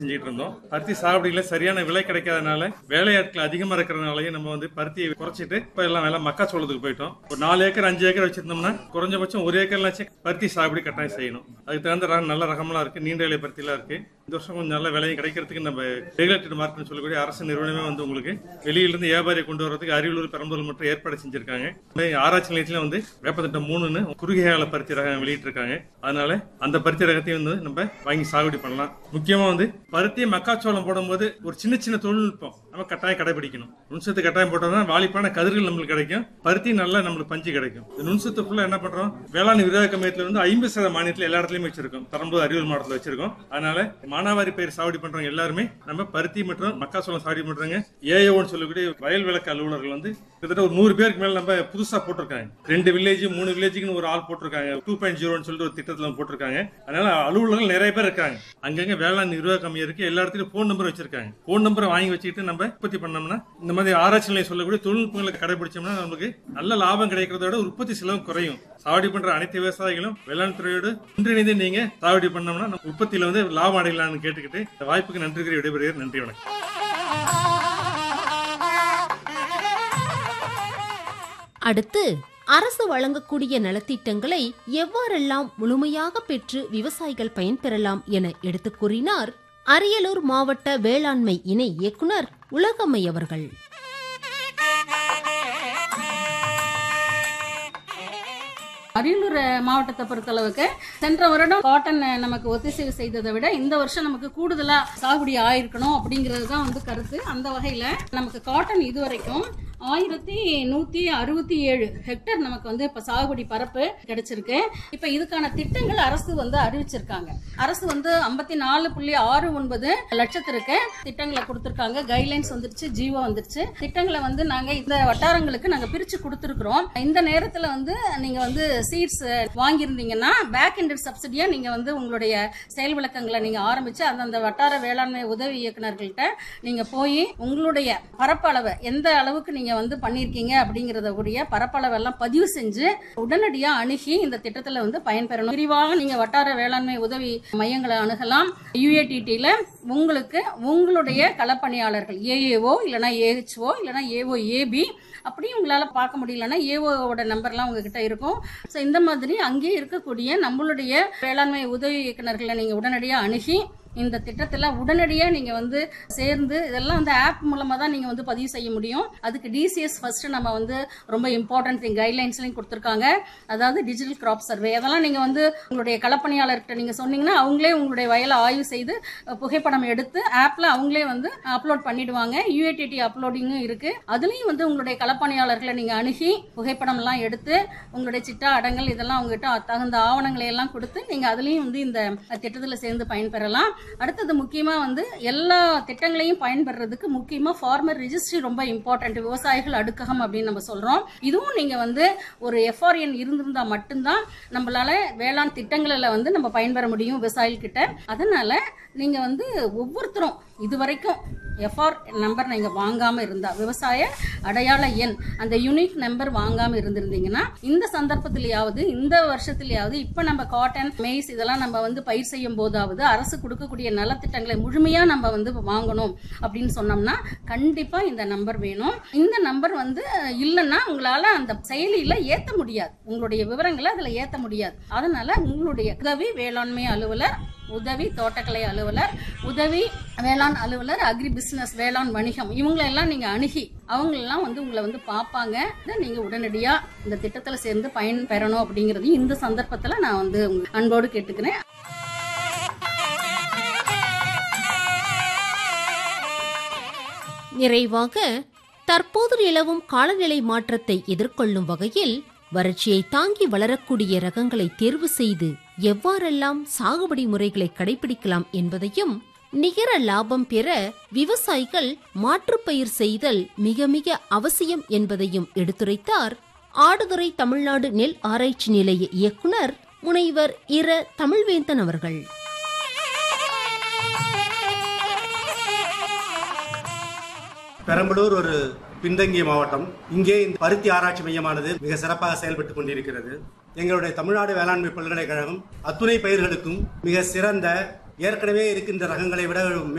செஞ்சுட்டு இருந்தோம் பருத்தி சாகுபடியில சரியான விலை கிடைக்காதனால வேலையாட்கள் அதிகமா இருக்கிறதுனாலயும் நம்ம வந்து பருத்தியை குறைச்சிட்டு இப்ப எல்லாம் வேலை மக்காச்சோளத்துக்கு போயிட்டோம் ஒரு நாலு ஏக்கர் அஞ்சு ஏக்கர் வச்சிருந்தோம்னா குறைஞ்சபட்சம் ஒரு ஏக்கர்லாச்சும் பருத்தி சாகுபடி கட்டாயம் செய்யணும் அதுக்கு தகுந்த ரகம் நல்ல ரகம்லாம் இருக்கு நீண்ட இலை பருத்திலாம் இருக்கு இந்த வருஷம் கொஞ்சம் நல்ல விலையும் கிடைக்கிறதுக்கு நம்ம ரெகுலேட்டட் மார்க்கெட் சொல்லக்கூடிய அரசு நிறுவனமே வந்து உங்களுக்கு வெளியிலிருந்து வியாபாரியை கொண்டு வரதுக்கு அரியலூர் பெரம்பலூர் மற்றும் ஏற்பாடு செஞ்சிருக்காங்க இந்த ஆராய்ச்சி நிலையத்துல வந்து வேப்பத்திட்டம் மூணுன்னு குறுகிய கால பருத்தி ரகம் வெளியிட்டிருக்காங்க அதனால அந்த பருத்தி ரகத்தையும் வந்து நம்ம வாங்கி சாகுபடி பண்ணலாம் முக்கியமா வந்து பருத்தி மக்காச்சோளம் போடும்போது ஒரு சின்ன சின்ன தொழில்நுட்பம் நம்ம கட்டாயம் கடைபிடிக்கணும் நுண்சத்து கட்டாயம் போட்டோம்னா வாலிப்பான கதிர்கள் நம்மளுக்கு கிடைக்கும் பருத்தி நல்லா நம்மளுக்கு பஞ்சு கிடைக்கும் இந்த நுண்சத்து ஃபுல்லா என்ன பண்றோம் வேளாண் விரோத கமியத்துல வந்து ஐம்பது சதவீத மானியத்துல எல்லா இடத்துலயும் வச்சிருக்கோம் பெரம்பலூர் அரியலூர் மாவட்டத்தில் வச்சிருக்கோம் அதனால மானாவாரி பயிர் சாகுபடி பண்றவங்க எல்லாருமே நம்ம பருத்தி மற்றும் மக்காச்சோளம் சாகுபடி பண்றவங்க ஏஓன்னு சொல்லக்கூடிய வயல் விளக்கு அலுவலர்கள் வந்து கிட்டத்தட்ட ஒரு நூறு பேருக்கு மேல நம்ம புதுசா போட்டிருக்காங்க ரெண்டு வில்லேஜ் மூணு வில்லேஜுக்குன்னு ஒரு ஆள் போட்டிருக்காங்க டூ பாயிண்ட் ஜீரோன்னு சொல்லிட்டு ஒரு திட்டத்துல போட்டிருக்காங்க அதனால அலுவலர்கள் நிறைய பேர் இருக்காங்க அங்கங்க வேளாண் நிர்வாக கம்மி இருக்கு எல்லா இடத்துலயும் போன் நம்பர் வச்சிருக்காங்க போன் நம்பரை வாங்கி வச்சுக்கிட்டு நம்ம உற்பத்தி பண்ணோம்னா இந்த மாதிரி ஆராய்ச்சி நிலையம் சொல்லக்கூடிய தொழில்நுட்பங்களை கடைபிடிச்சோம்னா நமக்கு நல்ல லாபம் கிடைக்கிறத விட உற்பத்தி செலவு குறையும் சாவடி பண்ற அனைத்து விவசாயிகளும் வேளாண் துறையோடு ஒன்றிணைந்து நீங்க சாவடி பண்ணோம்னா நம்ம உற்பத்தியில வந்து லாபம் அடையலாம்னு கேட்டுக்கிட்டு இந்த வாய்ப்புக்கு நன்றி கூறி விடைபெறுகிறேன் நன்றி வணக்கம் அடுத்து அரசு வழங்கக்கூடிய நலத்திட்டங்களை எவ்வாறெல்லாம் முழுமையாக பெற்று விவசாயிகள் பயன்பெறலாம் என எடுத்துக் கூறினார் அரியலூர் மாவட்ட வேளாண்மை இணை இயக்குனர் உலகம்மை அவர்கள் அரியலூர் மாவட்டத்தை பொறுத்தளவுக்கு சென்ற வருடம் காட்டன் நமக்கு ஒத்திசைவு செய்ததை விட இந்த வருஷம் நமக்கு கூடுதலா சாகுபடி ஆயிருக்கணும் அப்படிங்கிறது தான் வந்து கருத்து அந்த வகையில நமக்கு காட்டன் இதுவரைக்கும் ஆயிரத்தி நூத்தி அறுபத்தி ஏழு ஹெக்டர் நமக்கு வந்து இப்ப சாகுபடி பரப்பு கிடைச்சிருக்கு இப்ப இதுக்கான திட்டங்கள் அரசு வந்து அறிவிச்சிருக்காங்க அரசு வந்து ஐம்பத்தி நாலு புள்ளி ஆறு ஒன்பது லட்சத்திற்கு திட்டங்களை கொடுத்திருக்காங்க கைட்லைன்ஸ் வந்துருச்சு ஜீவோ வந்துருச்சு திட்டங்களை வந்து நாங்க இந்த வட்டாரங்களுக்கு நாங்க பிரிச்சு கொடுத்திருக்கிறோம் இந்த நேரத்துல வந்து நீங்க வந்து சீட்ஸ் வாங்கியிருந்தீங்கன்னா பேக் எண்டட் சப்சிடியா நீங்க வந்து உங்களுடைய செயல் விளக்கங்களை நீங்க ஆரம்பிச்சு அந்தந்த வட்டார வேளாண்மை உதவி இயக்குனர்கள்ட்ட நீங்க போய் உங்களுடைய பரப்பளவை எந்த அளவுக்கு நீங்க வந்து பண்ணிருக்கீங்க அப்படிங்கறத உடைய பரப்பளவு எல்லாம் பதிவு செஞ்சு உடனடியா அணுகி இந்த திட்டத்துல வந்து பயன்பெறணும் விரிவாக நீங்க வட்டார வேளாண்மை உதவி மையங்களை அணுகலாம் யுஏடிடில உங்களுக்கு உங்களுடைய களப்பணியாளர்கள் ஏஏஓ இல்லனா ஏஹெச்ஓ இல்லனா ஏஓ ஏபி அப்படியும் உங்களால பார்க்க முடியலன்னா ஏஓவோட நம்பர்லாம் உங்ககிட்ட இருக்கும் ஸோ இந்த மாதிரி அங்கேயே இருக்கக்கூடிய நம்மளுடைய வேளாண்மை உதவி இயக்குனர்களை நீங்க உடனடியா அணுகி இந்த திட்டத்துல உடனடியா நீங்க வந்து சேர்ந்து இதெல்லாம் வந்து ஆப் மூலமா தான் நீங்க வந்து பதிவு செய்ய முடியும் அதுக்கு டிசிஎஸ் ஃபர்ஸ்ட் நம்ம வந்து ரொம்ப இம்பார்ட்டன்ட் திங் கைட்லைன்ஸ்லையும் கொடுத்துருக்காங்க அதாவது டிஜிட்டல் கிராப் சர்வே அதெல்லாம் நீங்க வந்து உங்களுடைய களப்பணியாளர்கிட்ட நீங்க சொன்னீங்கன்னா அவங்களே உங்களுடைய வயலை ஆய்வு செய்து அஹ், புகைப்படம் எடுத்து ஆப்ல அவங்களே வந்து அப்லோட் பண்ணிடுவாங்க யூஏடிடி அப்லோடிங்கும் இருக்கு அதுலயும் வந்து உங்களுடைய களப்பணியாளர்களை நீங்க அணுகி புகைப்படம் எல்லாம் எடுத்து உங்களுடைய சிட்டா அடங்கல் இதெல்லாம் உங்ககிட்ட தகுந்த ஆவணங்களை எல்லாம் கொடுத்து நீங்க அதுலயும் வந்து இந்த திட்டத்துல சேர்ந்து பயன்பெறலாம் அடுத்தது முக்கியமா வந்து எல்லா திட்டங்களையும் பயன்பெறதுக்கு முக்கியமா ஃபார்மர் ரிஜிஸ்ட்ரி ரொம்ப இம்பார்ட்டன்ட் விவசாயிகள் அடுக்ககம் அப்படின்னு நம்ம சொல்றோம் இதுவும் நீங்க வந்து ஒரு எஃப்ஆர்என் இருந்திருந்தா மட்டும்தான் நம்மளால வேளாண் திட்டங்களில் வந்து நம்ம பயன்பெற முடியும் விவசாயிகள் கிட்ட அதனால நீங்க வந்து ஒவ்வொருத்தரும் இது வரைக்கும் எஃப்ஆர் நம்பர் நீங்க வாங்காம இருந்தா விவசாய அடையாள எண் அந்த யூனிக் நம்பர் வாங்காம இருந்திருந்தீங்கன்னா இந்த சந்தர்ப்பத்திலேயாவது இந்த வருஷத்திலேயாவது இப்ப நம்ம காட்டன் மெய்ஸ் இதெல்லாம் நம்ம வந்து பயிர் செய்யும் போதாவது அரசு கொடுக்கக்கூடிய நலத்திட்டங்களை முழுமையா நம்ம வந்து வாங்கணும் அப்படின்னு சொன்னோம்னா கண்டிப்பா இந்த நம்பர் வேணும் இந்த நம்பர் வந்து இல்லைன்னா உங்களால அந்த செயலியில ஏத்த முடியாது உங்களுடைய விவரங்களை அதுல ஏத்த முடியாது அதனால உங்களுடைய உதவி வேளாண்மை அலுவலர் உதவி தோட்டக்கலை அலுவலர் உதவி வேளாண் அலுவலர் அக்ரி பிசினஸ் வேளாண் வணிகம் இவங்களெல்லாம் நீங்க அணுகி அவங்களெல்லாம் வந்து உங்களை வந்து பார்ப்பாங்க இதை நீங்க உடனடியா இந்த திட்டத்துல சேர்ந்து பயன் பெறணும் அப்படிங்கறதையும் இந்த சந்தர்ப்பத்துல நான் வந்து உங்க அன்போடு கேட்டுக்கிறேன் நிறைவாக தற்போது நிலவும் காலநிலை மாற்றத்தை எதிர்கொள்ளும் வகையில் வறட்சியை தாங்கி வளரக்கூடிய ரகங்களை தேர்வு செய்து எவ்வாறெல்லாம் சாகுபடி முறைகளை கடைபிடிக்கலாம் என்பதையும் நிகர லாபம் பெற விவசாயிகள் மாற்றுப்பயிர் செய்தல் மிக மிக அவசியம் என்பதையும் எடுத்துரைத்தார் ஆடுதுறை தமிழ்நாடு நெல் ஆராய்ச்சி நிலைய இயக்குனர் முனைவர் இர தமிழ்வேந்தன் அவர்கள் பெரம்பலூர் ஒரு பின்தங்கிய மாவட்டம் இங்கே இந்த பருத்தி ஆராய்ச்சி மையமானது மிக சிறப்பாக செயல்பட்டு கொண்டிருக்கிறது எங்களுடைய தமிழ்நாடு வேளாண்மை பல்கலைக்கழகம் அத்துணை பயிர்களுக்கும் மிக சிறந்த ஏற்கனவே இருக்கின்ற ரகங்களை விட